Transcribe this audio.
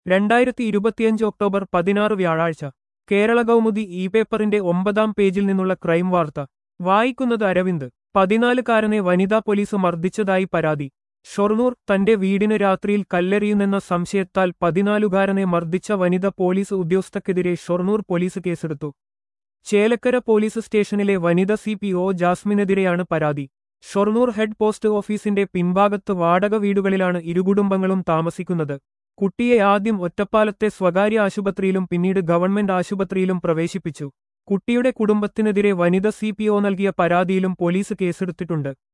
രണ്ടായിരത്തി ഇരുപത്തിയഞ്ച് ഒക്ടോബർ പതിനാറ് വ്യാഴാഴ്ച കേരള കൗമുദി ഇ പേപ്പറിന്റെ ഒമ്പതാം പേജിൽ നിന്നുള്ള ക്രൈം വാർത്ത വായിക്കുന്നത് അരവിന്ദ് പതിനാലുകാരനെ വനിതാ പോലീസ് മർദ്ദിച്ചതായി പരാതി ഷൊർണൂർ തന്റെ വീടിന് രാത്രിയിൽ കല്ലെറിയുന്നെന്ന സംശയത്താൽ പതിനാലുകാരനെ മർദ്ദിച്ച വനിത പോലീസ് ഉദ്യോഗസ്ഥക്കെതിരെ ഷൊർണൂർ പോലീസ് കേസെടുത്തു ചേലക്കര പോലീസ് സ്റ്റേഷനിലെ വനിത സി പി ഒ ജാസ്മിനെതിരെയാണ് പരാതി ഷൊർണൂർ ഹെഡ് പോസ്റ്റ് ഓഫീസിന്റെ പിൻഭാഗത്ത് വാടക വീടുകളിലാണ് ഇരുകുടുംബങ്ങളും താമസിക്കുന്നത് കുട്ടിയെ ആദ്യം ഒറ്റപ്പാലത്തെ സ്വകാര്യ ആശുപത്രിയിലും പിന്നീട് ഗവൺമെന്റ് ആശുപത്രിയിലും പ്രവേശിപ്പിച്ചു കുട്ടിയുടെ കുടുംബത്തിനെതിരെ വനിത സി പി ഒ നൽകിയ പരാതിയിലും പോലീസ് കേസെടുത്തിട്ടുണ്ട്